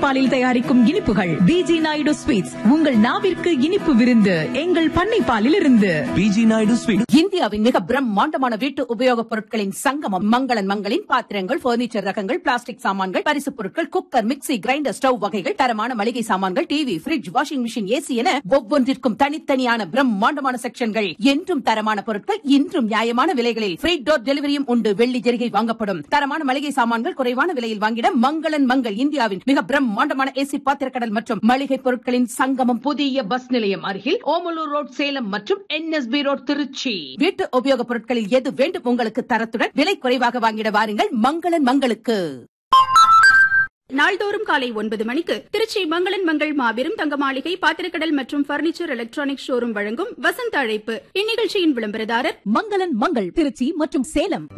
பாலில் தயாரிக்கும் இனிப்புகள் பிஜி நாயுடு ஸ்வீட்ஸ் உங்கள் நாவிற்கு இனிப்பு விருந்து எங்கள் பண்ணை பாலில் இருந்து பிஜி நாயுடு ஸ்வீட் இந்தியாவின் மிக பிரம்மாண்டமான வீட்டு உபயோகப் பொருட்களின் சங்கமம் மங்களன் மங்களின் பாத்திரங்கள் பர்னிச்சர் ரகங்கள் பிளாஸ்டிக் சாமான்கள் பரிசுப் பொருட்கள் குக்கர் மிக்ஸி கிரைண்டர் ஸ்டவ் வகைகள் தரமான மளிகை சாமான்கள் TV fridge washing machine AC என ஒவ்வொன்றிற்கும் தனித்தனியான பிரம்மாண்டமான செக்ஷன்கள் என்றும் தரமான பொருட்கள் இன்றும் நியாயமான விலைகளில் ஃப்ரீ டோர் டெலிவரியும் உண்டு வெள்ளி ஜெரிகை வாங்கப்படும் தரமான மளிகை சாமான்கள் குறைவான விலையில் வாங்கிட மங்களன் மங்கள் இந்தியாவின் மிக பிரம்மாண்டமான ஏசி பாத்திரக்கடல் மற்றும் மளிகை பொருட்களின் சங்கமம் புதிய பஸ் நிலையம் அருகில் ஓமலூர் ரோட் சேலம் மற்றும் என்எஸ்பி ரோட் திருச்சி வீட்டு உபயோகப் பொருட்களில் எது வேண்டும் உங்களுக்கு தரத்துடன் விலை குறைவாக வாங்கிட வாருங்கள் மங்களன் மங்களுக்கு நாள்தோறும் காலை ஒன்பது மணிக்கு திருச்சி மங்களன் மங்கள் மாபெரும் தங்க மாளிகை பாத்திரக்கடல் மற்றும் பர்னிச்சர் எலக்ட்ரானிக் ஷோரூம் வழங்கும் வசந்த அழைப்பு இந்நிகழ்ச்சியின் விளம்பரதாரர் மங்களன் மங்கள் திருச்சி மற்றும் சேலம்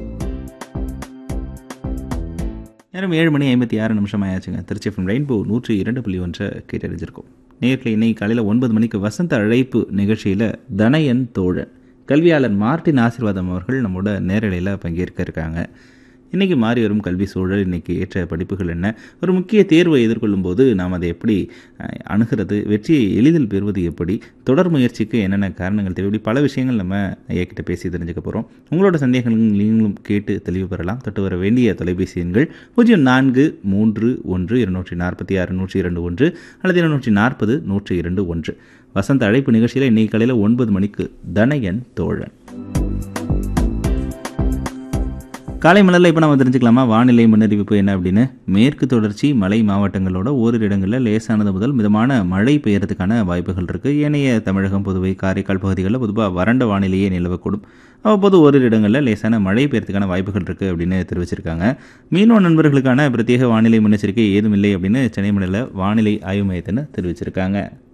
நேரம் ஏழு மணி ஐம்பத்தி ஆறு நிமிஷம் ஆயாச்சுங்க திருச்சி எஃப்எம் ரெயின்போ நூற்றி இரண்டு புள்ளி ஒன்றை கேட்டறிஞ்சிருக்கோம் நேரில் இன்னைக்கு காலையில் ஒன்பது மணிக்கு வசந்த அழைப்பு நிகழ்ச்சியில் தனயன் தோழன் கல்வியாளர் மார்ட்டின் ஆசீர்வாதம் அவர்கள் நம்மோட நேரலையில் பங்கேற்க இருக்காங்க இன்றைக்கி மாறி வரும் கல்வி சூழல் இன்றைக்கி ஏற்ற படிப்புகள் என்ன ஒரு முக்கிய தேர்வை எதிர்கொள்ளும் போது நாம் அதை எப்படி அஹ், அணுகிறது வெற்றியை எளிதில் பெறுவது எப்படி தொடர் முயற்சிக்கு என்னென்ன காரணங்கள் தேவை இப்படி பல விஷயங்கள் நம்ம ஐயாக்கிட்ட பேசி தெரிஞ்சுக்க போகிறோம் உங்களோட சந்தேகங்களும் நீங்களும் கேட்டு தெளிவு பெறலாம் தொட்டு வர வேண்டிய தொலைபேசி எண்கள் பூஜ்ஜியம் நான்கு மூன்று ஒன்று இருநூற்றி நாற்பத்தி ஆறு நூற்றி இரண்டு ஒன்று அல்லது இருநூற்றி நாற்பது நூற்றி இரண்டு ஒன்று வசந்த அழைப்பு நிகழ்ச்சியில் இன்னைக்கு காலையில் ஒன்பது மணிக்கு தனயன் தோழன் காலை மலரில் இப்போ நம்ம தெரிஞ்சுக்கலாமா வானிலை முன்னறிவிப்பு என்ன அப்படின்னு மேற்கு தொடர்ச்சி மலை மாவட்டங்களோட ஓரிரு இடங்களில் லேசானது முதல் மிதமான மழை பெய்யறதுக்கான வாய்ப்புகள் இருக்குது ஏனைய தமிழகம் புதுவை காரைக்கால் பகுதிகளில் பொதுவாக வறண்ட வானிலையே நிலவக்கூடும் அவ்வப்போது ஓரிரு இடங்களில் லேசான மழை பெய்யறதுக்கான வாய்ப்புகள் இருக்குது அப்படின்னு தெரிவிச்சிருக்காங்க மீனவ நண்பர்களுக்கான பிரத்யேக வானிலை முன்னெச்சரிக்கை ஏதும் இல்லை அப்படின்னு சென்னை மண்டல வானிலை ஆய்வு மையத்தினர் தெரிவிச்சிருக்காங்க